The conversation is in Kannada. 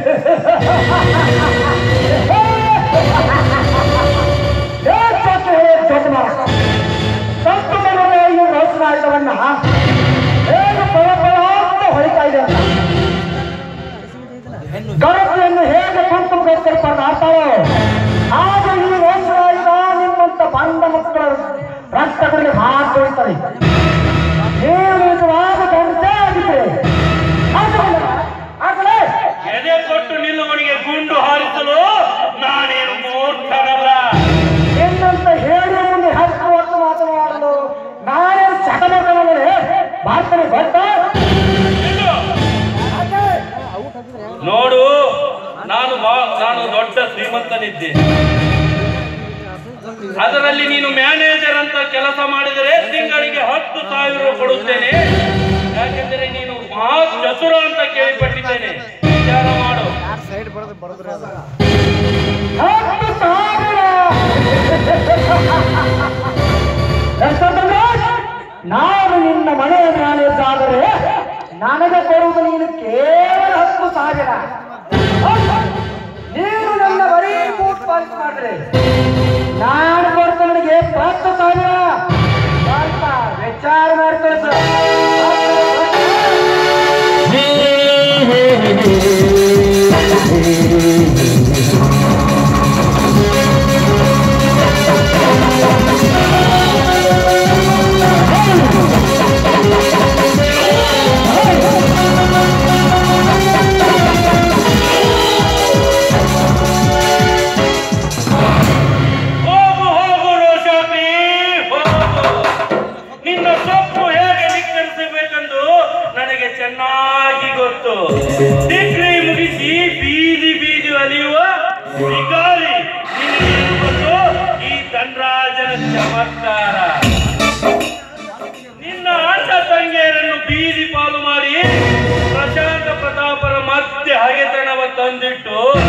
ಏ ಚೊಕ್ಕ ಹೇ ಚೊಕ್ಕ ಮಾರ. ತಪ್ಪು ಮನೆಯ ಈ ರೋಷನಾಯುಧವನ್ನ ಹೇಗೆ ಪಳ ಪಳ ಅಂತ ಹೊಳಿತಾ ಇದೆ ಅಂತ ಗರತಿಯನ್ನು ಹೇಗೆ ಕುಂತು ಕೈಕೊಂಡು ಆಡ್ತಾರೋ ಹಾಗೆ ಈ ರೋಷನಾಯುಧ ನಿಮ್ಮಂತ ಬಂದ ಮಕ್ಕಳ ರಕ್ತಗಳಿಗೆ ಹಾಕಿ ಹೊಳಿತಾರೆ ನೀವು ನಿಜವಾದ ಗಂಡಸೇ ಆಗಿದ್ರೆ ಹಾಕಲ್ಲ ಹಾಕಲೇ ಎದೆ ಕೊಟ್ಟು ನಿಲ್ಲುವನಿಗೆ ಗುಂಡು ಹಾರಿಸಲು ನಾನೇನು ಮೂರ್ಖನಲ್ಲ ಎಂದಂತ ಹೇಳಿ ಮುಂದೆ ಹತ್ತು ವರ್ಷ ಮಾತನಾಡಲು ನಾನೇ ಚಟಮಟನಲ್ಲೇ ಮಾಡ್ತಾನೆ ಗೊತ್ತಾ ನಿಲ್ಲು. ನೋಡು ನಾನು ಬಾ- ನಾನು ದೊಡ್ಡ ಶ್ರೀಮಂತನಿದ್ದೆ ಅದರಲ್ಲಿ ನೀನು ಮ್ಯಾನೇಜರ್ ಅಂತ ಕೆಲಸ ಮಾಡಿದರೆ ತಿಂಗಳಿಗೆ ಹತ್ತು ಸಾವಿರ ಕೊಡುತ್ತೇನೆ ಯಾಕೆಂದರೆ ನೀನು ಮಹಾ ಚತುರ ಅಂತ ಕೇಳಿಪಟ್ಟಿದ್ದೇನೆ ವಿಚಾರ ಮಾಡು ಹತ್ತು ಸಾವಿರ ಎಷ್ಟೊತ್ತಂದ್ರೆ? ನಾನು ನಿನ್ನ ಮನೆಯ ಮ್ಯಾನೇಜ್ ಆದರೆ ನನಗೆ ಕೊಡುವುದು ನೀನು ಕೇವಲ ಹತ್ತು ಸಾವಿರ ನೀನು ನನ್ನ ಬರೀ ಬೂಟ್ ಪಾಲಿಸ್ ಮಾಡಿದ್ರೆ ನಾನು ಕೊಡ್ತೇನೆ ನನಗೆ ಹತ್ತು ಸಾವಿರ ಸ್ವಲ್ಪ ವಿಚಾರ ಮಾಡ್ಕೊಳ್ಳಿ ಹೋಗು ಹೋಗು ರೋಷಾಪಿ ಹೋಗು ನಿನ್ನ ಸೊಪ್ಪು ಹೇಗೆ ನಿಕ್ಕರಿಸಬೇಕೆಂದು ನನಗೆ ಚೆನ್ನಾಗಿ ಗೊತ್ತು ಡಿಗ್ರಿ ಮುಗಿಸಿ ಬೀದಿ ಬೀದಿ ಅಲಿಯುವ ವಿಕಾರಿ ನಿನಗೇನು ಗೊತ್ತು ಈ ಧನರಾಜನ ಚಮತ್ಕಾರ ನಿನ್ನ ಅಣ್ಣ ತಂಗಿಯರನ್ನು ಬೀದಿ ಪಾಲು ಮಾಡಿ ಪ್ರಶಾಂತ ಪ್ರತಾಪರ ಮತ್ತೆ ಹಗೆತನವ ತಂದಿಟ್ಟು